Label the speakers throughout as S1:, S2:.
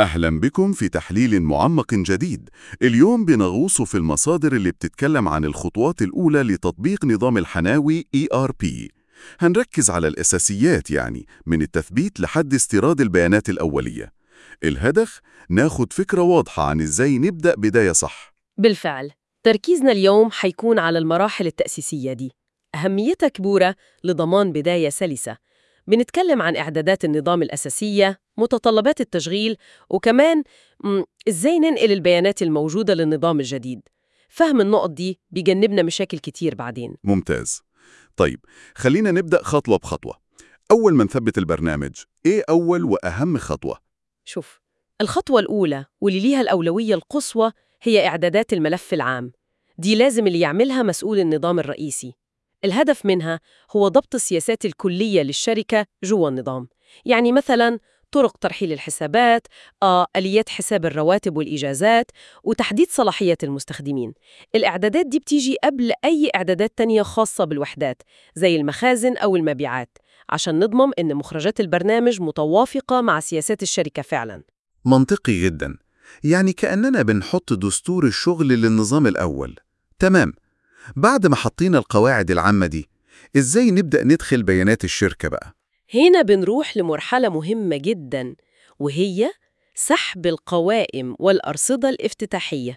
S1: أهلا بكم في تحليل معمق جديد اليوم بنغوص في المصادر اللي بتتكلم عن الخطوات الأولى لتطبيق نظام الحناوي ERP هنركز على الأساسيات يعني من التثبيت لحد استيراد البيانات الأولية الهدف ناخد فكرة واضحة عن إزاي نبدأ بداية صح
S2: بالفعل تركيزنا اليوم حيكون على المراحل التأسيسية دي أهميتها كبيرة لضمان بداية سلسة بنتكلم عن إعدادات النظام الأساسية متطلبات التشغيل وكمان م، إزاي ننقل البيانات الموجودة للنظام الجديد فهم النقط دي بيجنبنا مشاكل كتير بعدين
S1: ممتاز طيب خلينا نبدأ خطوة بخطوة أول ما نثبت البرنامج إيه أول وأهم خطوة؟
S2: شوف الخطوة الأولى واللي ليها الأولوية القصوى هي إعدادات الملف العام دي لازم اللي يعملها مسؤول النظام الرئيسي الهدف منها هو ضبط السياسات الكلية للشركة جوا النظام يعني مثلا طرق ترحيل الحسابات آه، آليات حساب الرواتب والإجازات وتحديد صلاحية المستخدمين الإعدادات دي بتيجي قبل أي إعدادات تانية خاصة بالوحدات زي المخازن أو المبيعات عشان نضمن إن مخرجات البرنامج متوافقة مع سياسات الشركة فعلاً
S1: منطقي جدا يعني كأننا بنحط دستور الشغل للنظام الأول تمام بعد ما حطينا القواعد العامة دي إزاي نبدأ ندخل بيانات الشركة بقى؟
S2: هنا بنروح لمرحلة مهمة جدا وهي سحب القوائم والأرصدة الافتتاحية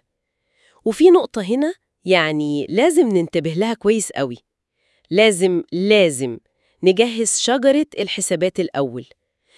S2: وفي نقطة هنا يعني لازم ننتبه لها كويس قوي لازم لازم نجهز شجرة الحسابات الأول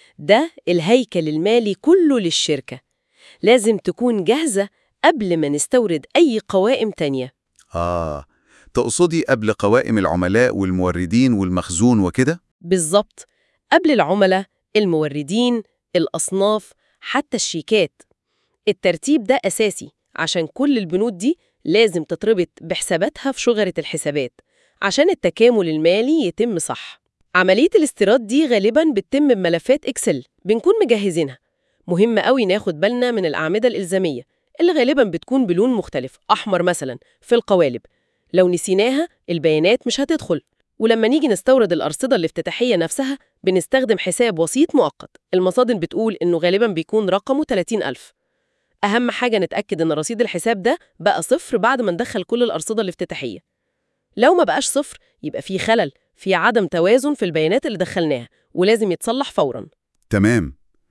S2: ده الهيكل المالي كله للشركة لازم تكون جاهزة قبل ما نستورد أي قوائم تانية
S1: آه تقصدي قبل قوائم العملاء والموردين والمخزون وكده؟
S2: بالظبط قبل العملاء الموردين الأصناف حتى الشيكات الترتيب ده أساسي عشان كل البنود دي لازم تتربط بحساباتها في شجرة الحسابات عشان التكامل المالي يتم صح عملية الاستيراد دي غالباً بتتم بملفات إكسل بنكون مجهزينها مهم قوي ناخد بالنا من الأعمدة الإلزامية اللي غالباً بتكون بلون مختلف أحمر مثلاً في القوالب لو نسيناها البيانات مش هتدخل ولما نيجي نستورد الأرصدة الافتتاحية نفسها بنستخدم حساب وسيط مؤقت المصادر بتقول إنه غالباً بيكون رقمه 30000 أهم حاجة نتأكد إن رصيد الحساب ده بقى صفر بعد ما ندخل كل الأرصدة الافتتاحية لو ما بقاش صفر يبقى في خلل في عدم توازن في البيانات اللي دخلناها ولازم يتصلح فوراً
S1: تمام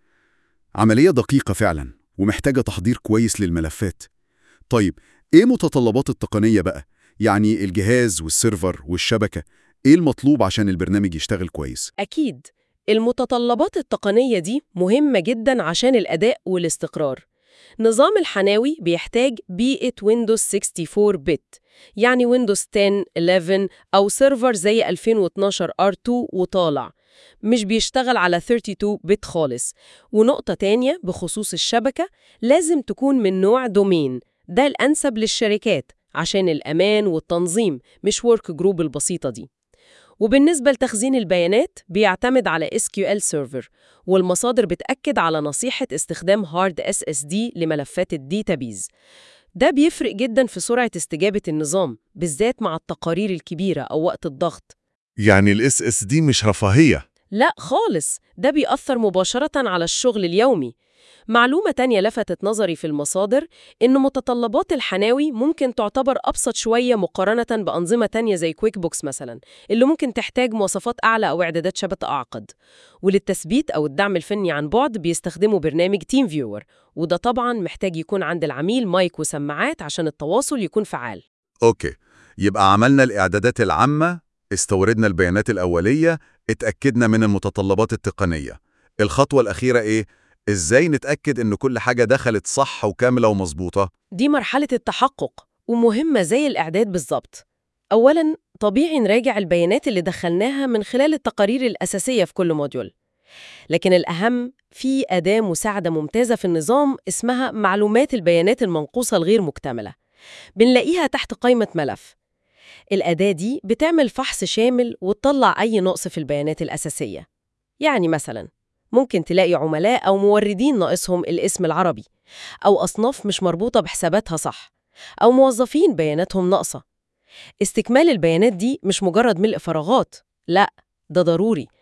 S1: عملية دقيقة فعلا ومحتاجة تحضير كويس للملفات طيب إيه متطلبات التقنية بقى؟ يعني الجهاز والسيرفر والشبكة إيه المطلوب عشان البرنامج يشتغل كويس؟
S2: أكيد المتطلبات التقنية دي مهمة جدا عشان الأداء والاستقرار نظام الحناوي بيحتاج بيئة ويندوز 64 بت يعني ويندوز 10 11 أو سيرفر زي 2012 R2 وطالع مش بيشتغل على 32 بت خالص ونقطة تانية بخصوص الشبكة لازم تكون من نوع دومين ده الأنسب للشركات عشان الأمان والتنظيم مش ورك جروب البسيطة دي وبالنسبة لتخزين البيانات بيعتمد على SQL Server والمصادر بتأكد على نصيحة استخدام هارد SSD لملفات الديتابيز ده بيفرق جدا في سرعة استجابة النظام بالذات مع التقارير الكبيرة أو وقت الضغط
S3: يعني الاس اس دي مش رفاهية
S2: لا خالص ده بيأثر مباشرة على الشغل اليومي معلومة تانية لفتت نظري في المصادر إن متطلبات الحناوي ممكن تعتبر أبسط شوية مقارنة بأنظمة تانية زي كويك بوكس مثلا اللي ممكن تحتاج مواصفات أعلى أو إعدادات شبكة أعقد وللتثبيت أو الدعم الفني عن بعد بيستخدموا برنامج تيم فيور وده طبعا محتاج يكون عند العميل مايك وسماعات عشان التواصل يكون فعال
S1: أوكي يبقى عملنا الإعدادات العامة استوردنا البيانات الأولية اتأكدنا من المتطلبات التقنية الخطوة الأخيرة إيه؟ إزاي نتأكد إن كل حاجة دخلت صح وكاملة ومظبوطة؟
S2: دي مرحلة التحقق ومهمة زي الإعداد بالظبط أولاً طبيعي نراجع البيانات اللي دخلناها من خلال التقارير الأساسية في كل موديول لكن الأهم في أداة مساعدة ممتازة في النظام اسمها معلومات البيانات المنقوصة الغير مكتملة بنلاقيها تحت قائمة ملف الأداة دي بتعمل فحص شامل وتطلع أي نقص في البيانات الأساسية يعني مثلاً ممكن تلاقي عملاء أو موردين ناقصهم الاسم العربي أو أصناف مش مربوطة بحساباتها صح أو موظفين بياناتهم ناقصة استكمال البيانات دي مش مجرد ملء فراغات لا ده ضروري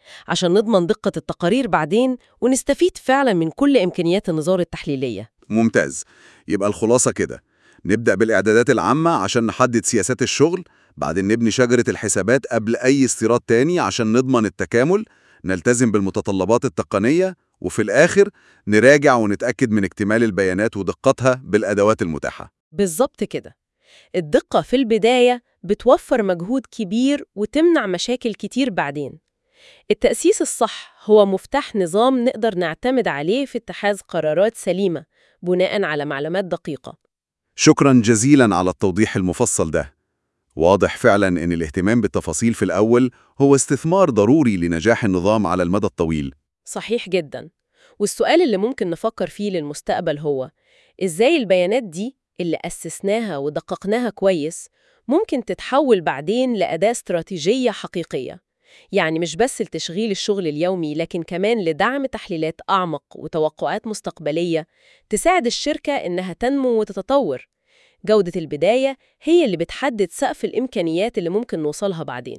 S2: عشان نضمن دقة التقارير بعدين ونستفيد فعلا من كل إمكانيات النظام التحليلية
S4: ممتاز يبقى الخلاصة كده نبدأ بالإعدادات العامة عشان نحدد سياسات الشغل بعدين نبني شجرة الحسابات قبل أي استيراد تاني عشان نضمن التكامل نلتزم بالمتطلبات التقنية وفي الآخر نراجع ونتأكد من اكتمال البيانات ودقتها بالأدوات المتاحة
S2: بالظبط كده الدقة في البداية بتوفر مجهود كبير وتمنع مشاكل كتير بعدين التأسيس الصح هو مفتاح نظام نقدر نعتمد عليه في اتخاذ قرارات سليمة بناء على معلومات دقيقة
S4: شكرا جزيلا على التوضيح المفصل ده واضح فعلا ان الاهتمام بالتفاصيل في الأول هو استثمار ضروري لنجاح النظام على المدى الطويل
S2: صحيح جدا والسؤال اللي ممكن نفكر فيه للمستقبل هو إزاي البيانات دي اللي أسسناها ودققناها كويس ممكن تتحول بعدين لأداة استراتيجية حقيقية يعني مش بس لتشغيل الشغل اليومي لكن كمان لدعم تحليلات أعمق وتوقعات مستقبلية تساعد الشركة إنها تنمو وتتطور جودة البداية هي اللي بتحدد سقف الإمكانيات اللي ممكن نوصلها بعدين